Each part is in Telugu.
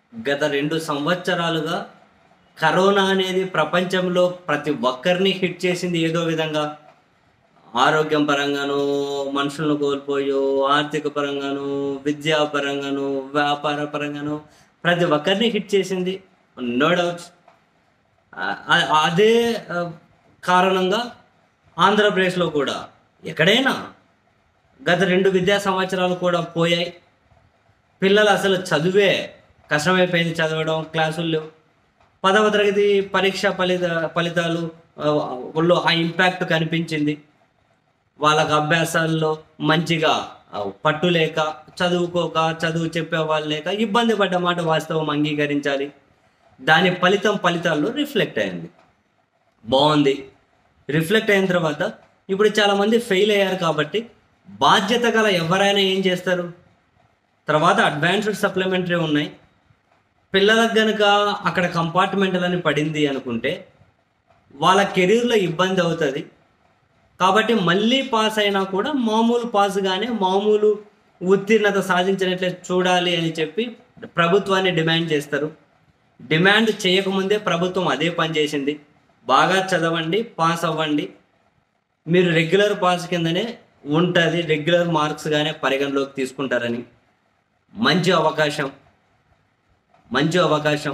గత రెండు సంవత్సరాలుగా కరోనా అనేది ప్రపంచంలో ప్రతి ఒక్కరిని హిట్ చేసింది ఏదో విధంగా ఆరోగ్యం పరంగాను మనుషులను కోల్పోయో ఆర్థిక పరంగాను విద్యా పరంగాను వ్యాపార పరంగాను ప్రతి ఒక్కరిని హిట్ చేసింది నో డౌట్స్ అదే ఆ, కారణంగా ఆంధ్రప్రదేశ్లో కూడా ఎక్కడైనా గత రెండు విద్యా సంవత్సరాలు కూడా పోయాయి పిల్లలు అసలు చదువే కష్టమైపోయింది చదవడం క్లాసులు లేవు పదవ తరగతి పరీక్ష ఫలిత ఫలితాలు ఆ, ఒళ్ళో ఆ ఇంపాక్ట్ కనిపించింది వాళ్ళకి అభ్యాసాల్లో మంచిగా ఆ, పట్టు లేక చదువుకోక చదువు చెప్పే వాళ్ళు లేక ఇబ్బంది పడ్డ మాట వాస్తవం అంగీకరించాలి దాని ఫలితం ఫలితాల్లో రిఫ్లెక్ట్ అయింది బాగుంది రిఫ్లెక్ట్ అయిన తర్వాత ఇప్పుడు చాలామంది ఫెయిల్ అయ్యారు కాబట్టి బాధ్యత గల ఎవరైనా ఏం చేస్తారు తర్వాత అడ్వాన్స్డ్ సప్లిమెంటరీ ఉన్నాయి పిల్లలకు గనుక అక్కడ కంపార్ట్మెంట్లని పడింది అనుకుంటే వాళ్ళ కెరీర్లో ఇబ్బంది అవుతుంది కాబట్టి మళ్ళీ పాస్ అయినా కూడా మామూలు పాస్గానే మామూలు ఉత్తీర్ణత సాధించినట్లే చూడాలి అని చెప్పి ప్రభుత్వాన్ని డిమాండ్ చేస్తారు డిమాండ్ చేయకముందే ప్రభుత్వం అదే పని చేసింది బాగా చదవండి పాస్ అవ్వండి మీరు రెగ్యులర్ పాస్ కిందనే ఉంటుంది రెగ్యులర్ మార్క్స్గానే పరిగణలోకి తీసుకుంటారని మంచి అవకాశం మంచి అవకాశం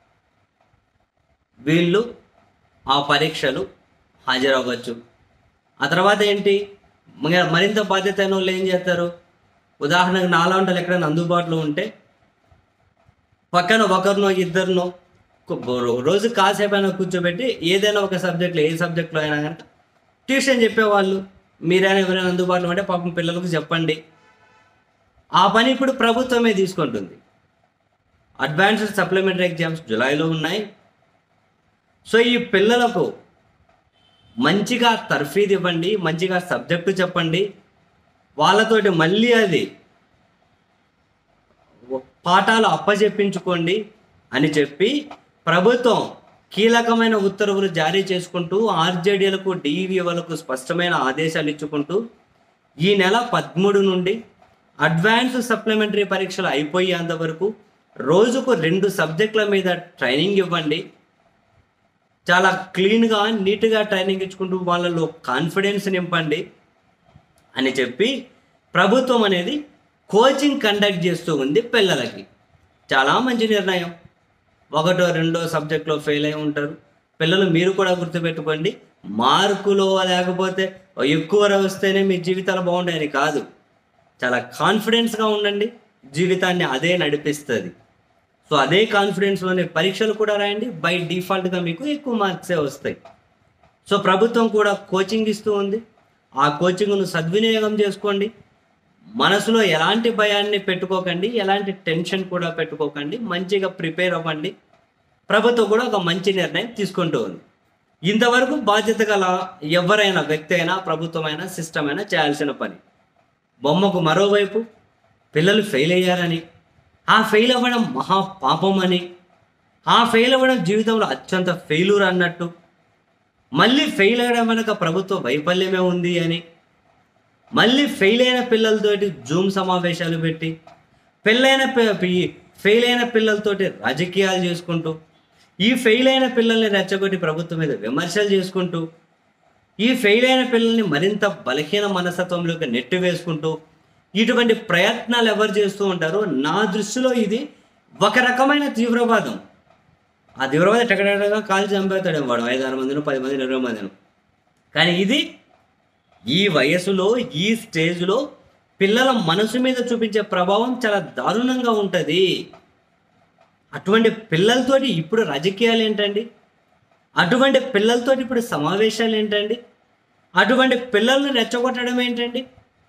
వీళ్ళు ఆ పరీక్షలు హాజరవ్వచ్చు ఆ తర్వాత ఏంటి మ- మరింత బాధ్యత అయిన వాళ్ళు ఏం చేస్తారు ఉదాహరణకు నాలాంటి ఎక్కడైనా అందుబాటులో ఉంటే పక్కన ఒకరినో ఇద్దరినో కు- రో- రోజు కాసేపైనా కూర్చోబెట్టి ఏదైనా ఒక సబ్జెక్ట్లో ఏ సబ్జెక్ట్లో అయినా కనుక ట్యూషన్ చెప్పేవాళ్ళు మీరైనా ఎవరైనా అందుబాటులో ఉంటే పాపం పిల్లలకు చెప్పండి ఆ పని ఇప్పుడు ప్రభుత్వమే తీసుకుంటుంది అడ్వాన్స్డ్ సప్లిమెంటరీ ఎగ్జామ్స్ జూలైలో ఉన్నాయి సో ఈ పిల్లలకు మంచిగా తర్ఫీదు ఇవ్వండి మంచిగా సబ్జెక్టు చెప్పండి వాళ్ళతోటి మళ్ళీ అది పాఠాలు అప్పజెప్పించుకోండి అని చెప్పి ప్రభుత్వం కీలకమైన ఉత్తర్వులు జారీ చేసుకుంటూ ఆర్జేడీలకు డిఈవీలకు స్పష్టమైన ఆదేశాలు ఇచ్చుకుంటూ ఈ నెల పదమూడు నుండి అడ్వాన్స్ సప్లిమెంటరీ పరీక్షలు అయిపోయేంత వరకు రోజుకు రెండు సబ్జెక్టుల మీద ట్రైనింగ్ ఇవ్వండి చాలా క్లీన్గా నీట్గా ట్రైనింగ్ ఇచ్చుకుంటూ వాళ్ళలో కాన్ఫిడెన్స్ నింపండి అని చెప్పి ప్రభుత్వం అనేది కోచింగ్ కండక్ట్ చేస్తూ ఉంది పిల్లలకి చాలా మంచి నిర్ణయం ఒకటో రెండో సబ్జెక్ట్లో ఫెయిల్ అయి ఉంటారు పిల్లలు మీరు కూడా గుర్తుపెట్టుకోండి మార్కులో లేకపోతే ఎక్కువ వస్తేనే మీ జీవితాలు బాగుంటాయని కాదు చాలా కాన్ఫిడెన్స్గా ఉండండి జీవితాన్ని అదే నడిపిస్తుంది సో అదే కాన్ఫిడెన్స్లోనే పరీక్షలు కూడా రాయండి బై డిఫాల్ట్గా మీకు ఎక్కువ మార్క్సే వస్తాయి సో ప్రభుత్వం కూడా కోచింగ్ ఇస్తూ ఉంది ఆ కోచింగ్ను సద్వినియోగం చేసుకోండి మనసులో ఎలాంటి భయాన్ని పెట్టుకోకండి ఎలాంటి టెన్షన్ కూడా పెట్టుకోకండి మంచిగా ప్రిపేర్ అవ్వండి ప్రభుత్వం కూడా ఒక మంచి నిర్ణయం తీసుకుంటూ ఉంది ఇంతవరకు బాధ్యత గల ఎవరైనా వ్యక్తి అయినా ప్రభుత్వం అయినా సిస్టమ్ అయినా చేయాల్సిన పని బొమ్మకు మరోవైపు పిల్లలు ఫెయిల్ అయ్యారని ఆ ఫెయిల్ అవ్వడం మహా పాపం అని ఆ ఫెయిల్ అవ్వడం జీవితంలో అత్యంత ఫెయిల్యూర్ అన్నట్టు మళ్ళీ ఫెయిల్ అవ్వడం వెనక ప్రభుత్వ వైఫల్యమే ఉంది అని మళ్ళీ ఫెయిల్ అయిన పిల్లలతోటి జూమ్ సమావేశాలు పెట్టి పెళ్ళైన ఫెయిల్ అయిన పిల్లలతోటి రాజకీయాలు చేసుకుంటూ ఈ ఫెయిల్ అయిన పిల్లల్ని రెచ్చగొట్టి ప్రభుత్వం మీద విమర్శలు చేసుకుంటూ ఈ ఫెయిల్ అయిన పిల్లల్ని మరింత బలహీన మనస్తత్వంలోకి నెట్టి వేసుకుంటూ ఇటువంటి ప్రయత్నాలు ఎవరు చేస్తూ ఉంటారో నా దృష్టిలో ఇది ఒక రకమైన తీవ్రవాదం ఆ తీవ్రవాదం టకటగా కాలు చంపేస్తాడు వాడు ఐదు ఆరు మందిను పది మందిని ఇరవై మందిను కానీ ఇది ఈ వయసులో ఈ స్టేజ్లో పిల్లల మనసు మీద చూపించే ప్రభావం చాలా దారుణంగా ఉంటుంది అటువంటి పిల్లలతోటి ఇప్పుడు రాజకీయాలు ఏంటండి అటువంటి పిల్లలతోటి ఇప్పుడు సమావేశాలు ఏంటండి అటువంటి పిల్లల్ని రెచ్చగొట్టడం ఏంటండి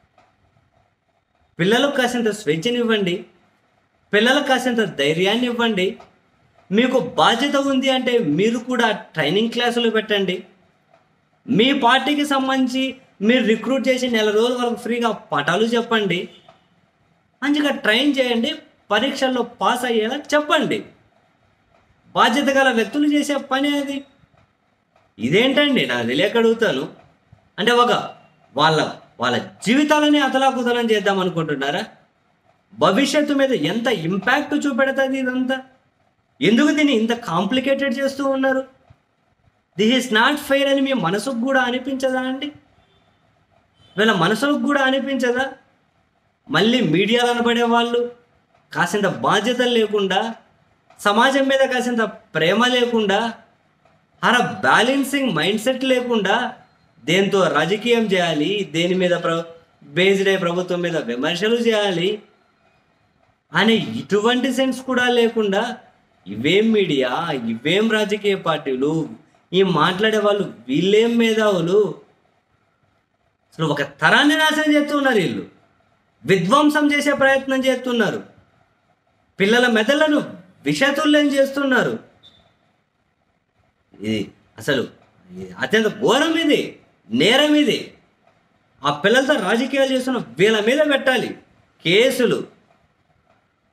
పిల్లలకు కాసింత స్వేచ్ఛనివ్వండి పిల్లలకు కాసింత ధైర్యాన్ని ఇవ్వండి మీకు బాధ్యత ఉంది అంటే మీరు కూడా ట్రైనింగ్ క్లాసులు పెట్టండి మీ పార్టీకి సంబంధించి మీరు రిక్రూట్ చేసి నెల రోజుల వరకు ఫ్రీగా పాఠాలు చెప్పండి మంచిగా ట్రైన్ చేయండి పరీక్షల్లో పాస్ అయ్యేలా చెప్పండి బాధ్యత గల వ్యక్తులు చేసే పని అది ఇదేంటండి నాకు తెలియక అడుగుతాను అంటే ఒక వాళ్ళ వాళ్ళ జీవితాలని అతలాకుతలం చేద్దాం అనుకుంటున్నారా భవిష్యత్తు మీద ఎంత ఇంపాక్ట్ చూపెడుతుంది ఇదంతా ఎందుకు దీన్ని ఇంత కాంప్లికేటెడ్ చేస్తూ ఉన్నారు దిస్ ఈస్ నాట్ ఫెయిర్ అని మీ మనసుకు కూడా అనిపించదా అండి వీళ్ళ మనసులకు కూడా అనిపించదా మళ్ళీ మీడియాలో అనబడే వాళ్ళు కాసింత బాధ్యత లేకుండా సమాజం మీద కాసింత ప్రేమ లేకుండా అర బ్యాలెన్సింగ్ మైండ్ సెట్ లేకుండా దేంతో రాజకీయం చేయాలి దేని మీద ప్ర బేస్డ్ అయ్యే ప్రభుత్వం మీద విమర్శలు చేయాలి అనే ఇటువంటి సెన్స్ కూడా లేకుండా ఇవేం మీడియా ఇవేం రాజకీయ పార్టీలు ఈ మాట్లాడే వాళ్ళు వీళ్ళేం మేధావులు అసలు ఒక తరాన్ని నాశనం చేస్తున్నారు వీళ్ళు విధ్వంసం చేసే ప్రయత్నం చేస్తున్నారు పిల్లల మెదళ్లను విషతుల్యం చేస్తున్నారు ఇది అసలు ఇది అత్యంత ఘోరం ఇది నేరం ఇది ఆ పిల్లలతో రాజకీయాలు చేస్తున్న వీళ్ళ మీద పెట్టాలి కేసులు